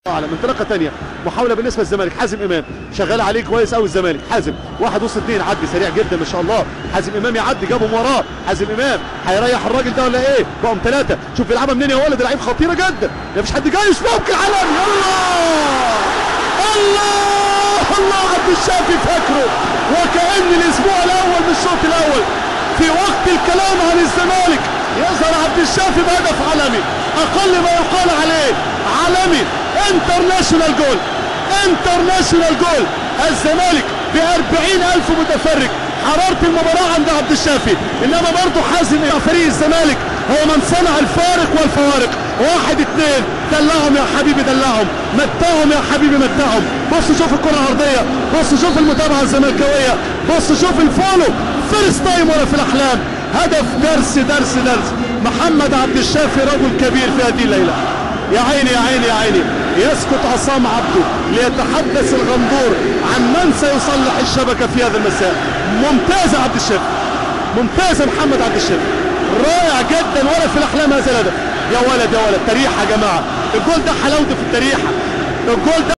اعلى انطلاقه ثانيه محاوله بالنسبه للزمالك حازم امام شغال عليه كويس قوي الزمالك حازم واحد وسط اثنين عدي سريع جدا ما شاء الله حازم امام يعدي جابهم وراه حازم امام هيريح الراجل ده ولا ايه بقوا ثلاثه شوف بيلعبها منين يا ولد لعيب خطيره جدا ما فيش حد جاي مش ممكن علامي الله الله الله عبد الشافي فاكره وكأن الاسبوع الاول من الشوط الاول في وقت الكلام عن الزمالك يظهر عبد الشافي بهدف عالمي اقل ما يقال عليه عالمي انترناشونال جول انترناشونال جول الزمالك ب ألف متفرج حرارة المباراة عند عبد الشافي انما برضه حازم يا فريق الزمالك هو من صنع الفارق والفوارق واحد اتنين دلعهم يا حبيبي دلعهم متعهم يا حبيبي متعهم بص شوف الكرة العرضية بص شوف المتابعة الزملكاوية بص شوف الفولو فيرست تايم ولا في الاحلام هدف درس درس درس محمد عبد الشافي رجل كبير في هذه الليلة يا عيني يا عيني يا عيني يسكت عصام عبده ليتحدث الغندور عن من سيصلح الشبكة في هذا المساء ممتاز عبد الشافي ممتاز محمد عبد الشافي رائع جدا ولا في الاحلام هذا الهدف يا ولد يا ولد تريحه يا جماعه الجول ده حلاوته في التريحه الجول ده